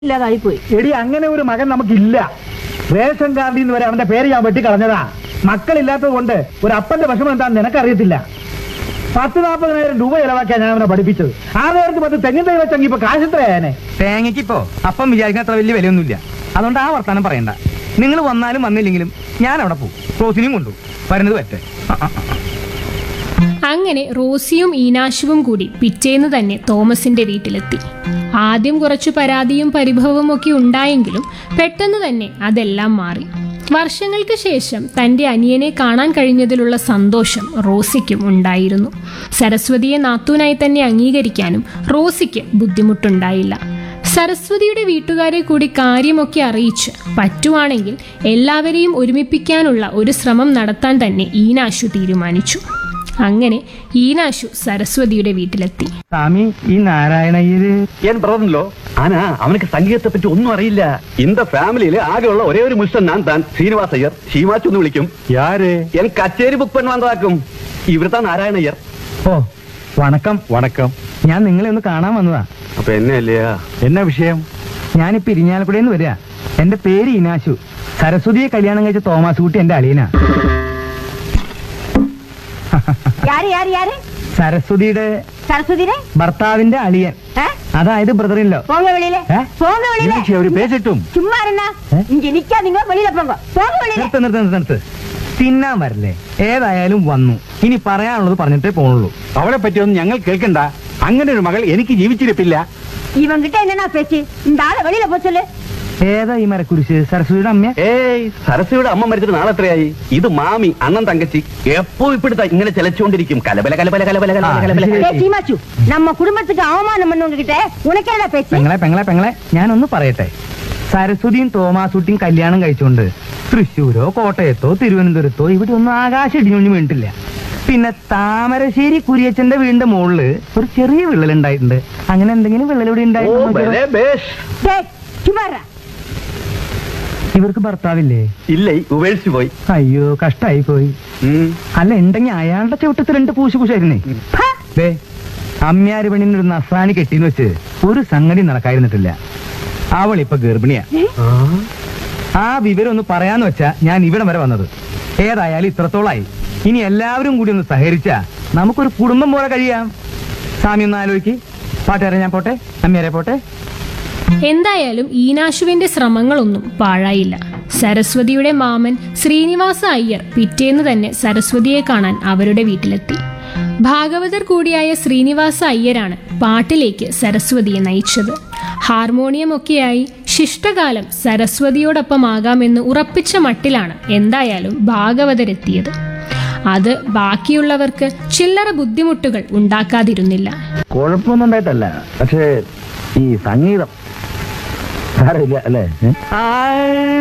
ഇല്ലാതായി പോയി എടി അങ്ങനെ ഒരു മകൻ നമുക്കില്ല റേഷൻ കാർഡിൽ നിന്ന് വരെ അവന്റെ പേര് ഞാൻ വെട്ടിക്കളഞ്ഞതാ മക്കളില്ലാത്തത് കൊണ്ട് ഒരു അപ്പന്റെ വിഷമം എന്താണെന്ന് നിനക്കറിയത്തില്ല പത്ത് നാൽപ്പതിനായിരം രൂപ ചെലവാക്കിയാ ഞാൻ അവനെ പഠിപ്പിച്ചത് ആ നേരത്ത് പത്ത് തെങ്ങിൻ തൈ വെച്ചെങ്കിൽ ഇപ്പൊ കാശത്രയാനെ തേങ്ങയ്ക്ക് ഇപ്പോ അപ്പം വിചാരിക്കുന്ന അത്ര വലിയ വിലയൊന്നുമില്ല അതുകൊണ്ട് ആ വർത്താനം പറയണ്ട നിങ്ങൾ വന്നാലും വന്നില്ലെങ്കിലും ഞാൻ അവിടെ പോകും റോസിനെയും കൊണ്ടു വരുന്നത് പറ്റേ ആ, ആ, ആ. അങ്ങനെ റോസിയും ഈനാശുവും കൂടി പിറ്റേന്ന് തന്നെ തോമസിന്റെ വീട്ടിലെത്തി ആദ്യം കുറച്ചു പരാതിയും പരിഭവവും ഒക്കെ ഉണ്ടായെങ്കിലും പെട്ടെന്ന് തന്നെ അതെല്ലാം മാറി വർഷങ്ങൾക്ക് ശേഷം തന്റെ അനിയനെ കാണാൻ കഴിഞ്ഞതിലുള്ള സന്തോഷം റോസിക്കും ഉണ്ടായിരുന്നു സരസ്വതിയെ നാത്തൂനായി തന്നെ അംഗീകരിക്കാനും റോസിക്ക് ബുദ്ധിമുട്ടുണ്ടായില്ല സരസ്വതിയുടെ വീട്ടുകാരെ കൂടി കാര്യമൊക്കെ അറിയിച്ച് പറ്റുവാണെങ്കിൽ എല്ലാവരെയും ഒരുമിപ്പിക്കാനുള്ള ഒരു ശ്രമം നടത്താൻ തന്നെ ഈനാശു തീരുമാനിച്ചു അങ്ങനെ ഈനാശു സരസ്വതിയുടെ വീട്ടിലെത്തി സ്വാമി ഈ നാരായണയ്യര് എൻ ബ്രദറിലോ ആനാ അവനക്ക് സംഗീതത്തെ പറ്റി ഒന്നും അറിയില്ല இந்த ഫാമിലിയില് ആകെയുള്ള ഒരേ ഒരു മുഷ്ടൻ ഞാൻ താൻ ശ്രീനിവാസ് അയ്യർ ഷീമാച്ചു എന്ന് വിളിക്കും യാര് എൻ കച്ചേരി ബുക്ക് പണി വന്നതാക്കും ഇവിടുത്തെ നാരായണ അയ്യർ ഓ വണക്കം വണക്കം ഞാൻ നിങ്ങളെ ഒന്ന് കാണാൻ വന്നതാ അപ്പൊ എന്നെ അല്ലയാ എന്നാ വിഷയം ഞാനിപ്പോ ഇരിഞ്ഞാലക്കുടയിൽ നിന്ന് വരിക എന്റെ പേര് ഇനാശു സരസ്വതിയെ കല്യാണം കഴിച്ച തോമാസ് കുട്ടി എന്റെ അളിയനാ யாரு யாரு யாரு സരസ്വതിയുടെ சரஸ்வதினே ഭർത്താവിന്റെ അളിയൻ ஆ? അതായത് ബ്രദറില്ലോ போங்க வெளியில ஆ? போங்க வெளியில ഒരു പേച്ചിട്ടും சும்மா இருந்தா ஆ? இங்க நிக்காதீங்க வெளியில போங்க போங்க வெளியில നിർത്ത് നിർത്ത് നിർത്ത് നിർത്ത് തിന്നാൻ വരല്ലേ ഏതായാലും വന്നു ഇനി പറയാനുള്ളത് പറഞ്ഞിട്ടേ പോണുള്ളൂ അവളെ പറ്റിയൊന്നും ഞങ്ങൾ കേൾക്കണ്ട അങ്ങനെ ഒരു മകൾ എനിക്ക് ജീവിച്ചിരിപ്പില്ല இவங்கிட்ட என்னன்னா பேச்சு இந்த ஆளை வெளியில போ சொல்லு ഏതാ ഈ മരക്കുരിശ് സരസ്വതിയുടെ അമ്മ ഏയ് സരസ്വതിയുടെ അമ്മ മരിച്ചിട്ട് നാളെ എത്രയായി ഇത് മാമി അണ്ണൻ തങ്കച്ചി എപ്പോ ഇപ്പിടുത്ത ഇങ്ങനെ ചെലച്ചുകൊണ്ടിരിക്കും കലബല കലബല കലബല കലബല ആ, കലബല ശരി. ஏய் சீமாச்சு நம்ம குடும்பத்துக்கு அவமானம் பண்ணவங்க கிட்ட உனக்கு என்ன பேச்சு പെങ്ങളെ പെങ്ങളെ പെങ്ങളെ ഞാനൊന്ന് പറയട്ടെ സരസ്വതിയും തോമാസുട്ടിയും കല്യാണം കഴിച്ചുകൊണ്ട് തൃശ്ശൂരോ കോട്ടയത്തോ തിരുവനന്തപുരത്തോ ഇവിടെ ഒന്നും ആകാശം ഇടിഞ്ഞൊന്നും വീണിട്ടില്ല പിന്നെ താമരശ്ശേരി കുരിയച്ചന്റെ വീടിന്റെ മുകളില് ഒരു ചെറിയ വിള്ളൽ ഉണ്ടായിട്ടുണ്ട് അങ്ങനെ എന്തെങ്കിലും വിള്ളൽ ഇവിടെ ഓ ഉണ്ടായിട്ടുണ്ടോ ബലേ ബേഷ് டேய் சும்மா இருடா. ഇവർക്ക് ഭർത്താവില്ലേ ഇല്ലേ ഉപേക്ഷിച്ചു പോയി അയ്യോ കഷ്ടായി പോയി ഉം. അല്ല ഉണ്ടെങ്കിൽ അയാളുടെ ചവിട്ടത്തിൽ രണ്ട് പൂശു പൂശായിരുന്നേ ஹ! ദേ അമ്മ്യാര് പെണ്ണിന് ഒരു നസാനി കെട്ടിന്ന് വെച്ച് ഒരു സംഗതി നടക്കായിരുന്നിട്ടില്ല അവൾ ഇപ്പൊ ഗർഭിണിയാ ആ വിവരം ഒന്ന് പറയാന്ന് വെച്ചാ ഞാൻ ഇവിടം വരെ വന്നത് ഏതായാലും ഇത്രത്തോളായി ഇനി എല്ലാവരും കൂടി ഒന്ന് സഹകരിച്ചാ നമുക്കൊരു കുടുംബം പോലെ കഴിയാം സ്വാമി ഒന്ന് ആലോചിക്ക് പാട്ടുകാരെ ഞാൻ പോട്ടെ അമ്മയാരെ പോട്ടെ എന്തായാലും ഈനാശുവിന്റെ ശ്രമങ്ങളൊന്നും പാഴായില്ല സരസ്വതിയുടെ മാമൻ ശ്രീനിവാസ അയ്യർ പിറ്റേന്ന് തന്നെ സരസ്വതിയെ കാണാൻ അവരുടെ വീട്ടിലെത്തി ഭാഗവതർ കൂടിയായ ശ്രീനിവാസ അയ്യരാണ് പാട്ടിലേക്ക് സരസ്വതിയെ നയിച്ചത് ഹാർമോണിയമൊക്കെയായി ശിഷ്ടകാലം സരസ്വതിയോടൊപ്പമാകാമെന്ന് ഉറപ്പിച്ച മട്ടിലാണ് എന്തായാലും ഭാഗവതരെത്തിയത് അത് ബാക്കിയുള്ളവർക്ക് ചില്ലറ ബുദ്ധിമുട്ടുകൾ ഉണ്ടാക്കാതിരുന്നില്ല കുഴപ്പമൊന്നും ഉണ്ടായിട്ടല്ല പക്ഷേ ഈ സംഗീതം സാരമില്ല അല്ലേ